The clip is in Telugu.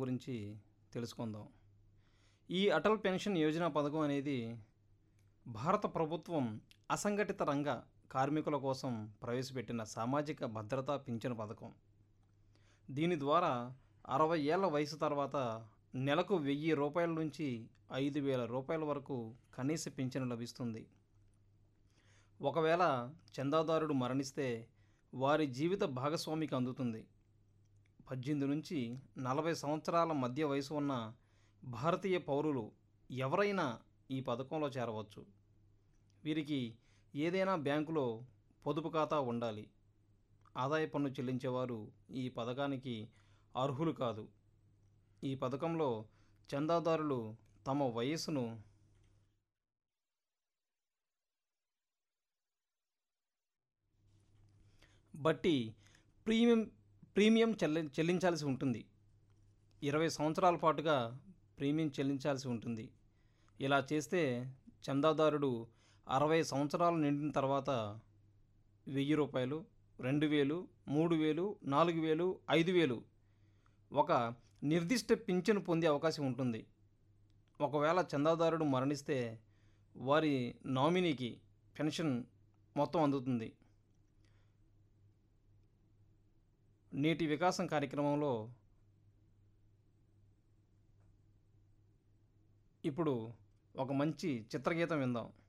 గురించి తెలుసుకుందాం ఈ అటల్ పెన్షన్ యోజన పథకం అనేది భారత ప్రభుత్వం అసంఘటిత రంగ కార్మికుల కోసం ప్రవేశపెట్టిన సామాజిక భద్రతా పింఛను పథకం దీని ద్వారా అరవై ఏళ్ల వయసు తర్వాత నెలకు వెయ్యి రూపాయల నుంచి ఐదు వేల రూపాయల వరకు కనీస పింఛను లభిస్తుంది ఒకవేళ చందాదారుడు మరణిస్తే వారి జీవిత భాగస్వామికి అందుతుంది పద్దెనిమిది నుంచి నలభై సంవత్సరాల మధ్య వయసు ఉన్న భారతీయ పౌరులు ఎవరైనా ఈ పథకంలో చేరవచ్చు వీరికి ఏదైనా బ్యాంకులో పొదుపు ఖాతా ఉండాలి ఆదాయ పన్ను చెల్లించేవారు ఈ పథకానికి అర్హులు కాదు ఈ పథకంలో చందాదారులు తమ వయస్సును బట్టి ప్రీమియం ప్రీమియం చెల్లి చెల్లించాల్సి ఉంటుంది ఇరవై సంవత్సరాల పాటుగా ప్రీమియం చెల్లించాల్సి ఉంటుంది ఇలా చేస్తే చందాదారుడు అరవై సంవత్సరాలు నిండిన తర్వాత వెయ్యి రూపాయలు రెండు వేలు మూడు వేలు నాలుగు వేలు ఐదు వేలు ఒక నిర్దిష్ట పింఛను పొందే అవకాశం ఉంటుంది ఒకవేళ చందాదారుడు మరణిస్తే వారి నామినీకి పెన్షన్ మొత్తం అందుతుంది నేటి వికాసం కార్యక్రమంలో ఇప్పుడు ఒక మంచి చిత్రగీతం విందాం